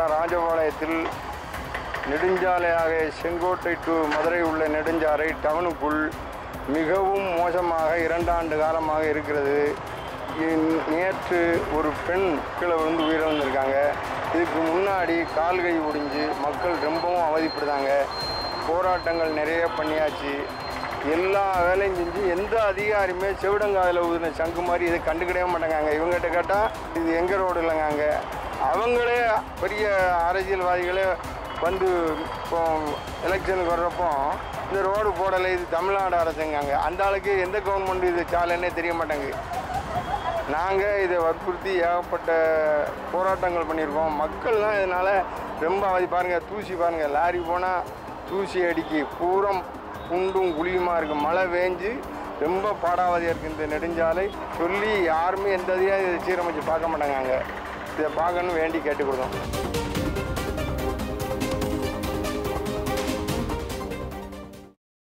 ராஜபாளையத்தில் நெடுஞ்சாலையாக செங்கோட்டை டு மதுரை உள்ள நெடுஞ்சாலை டவுனுக்குள் மிகவும் மோசமாக இரண்டாண்டு காலமாக இருக்கிறது இன்- நேற்று ஒரு பெண் கீழே விழுந்து உயிரிழந்திருக்காங்க இதுக்கு முன்னாடி கால்கை ஒடிஞ்சு மக்கள் ரொம்பவும் அவதிப்படுதாங்க போராட்டங்கள் நிறைய பண்ணியாச்சு எல்லா வேலையும் செஞ்சு எந்த அதிகாரியுமே செவிடங்காதில் ஊதின சங்கு மாதிரி இதை கண்டுக்கிடவே மாட்டாங்க இவங்ககிட்ட கேட்டால் இது எங்கள் ரோடு இல்லைங்க அங்கே அவங்களே பெரிய அரசியல்வாதிகளே வந்து இப்போ எலெக்ஷனுக்கு வர்றப்போ இந்த ரோடு போடலை இது தமிழ்நாடு அரசுங்காங்க அந்த ஆளுக்கு எந்த கவர்மெண்ட் இது சாலைன்னே தெரிய மாட்டேங்குது நாங்கள் இதை வற்புறுத்தி ஏகப்பட்ட போராட்டங்கள் பண்ணியிருக்கோம் மக்கள்லாம் இதனால் ரொம்ப அவதி பாருங்கள் தூசி பாருங்கள் லாரி போனால் தூசி அடிக்கி பூரம் குண்டும் குழியுமா இருக்குது மழை வேஞ்சு ரொம்ப பாடாவதியாக இருக்குது இந்த நெடுஞ்சாலை சொல்லி யாருமே எந்த அதிகாரி இதை சீரமைச்சு பார்க்க மாட்டாங்க அங்கே இதை பார்க்கணும்னு வேண்டி கேட்டுக்கொடுத்தோம்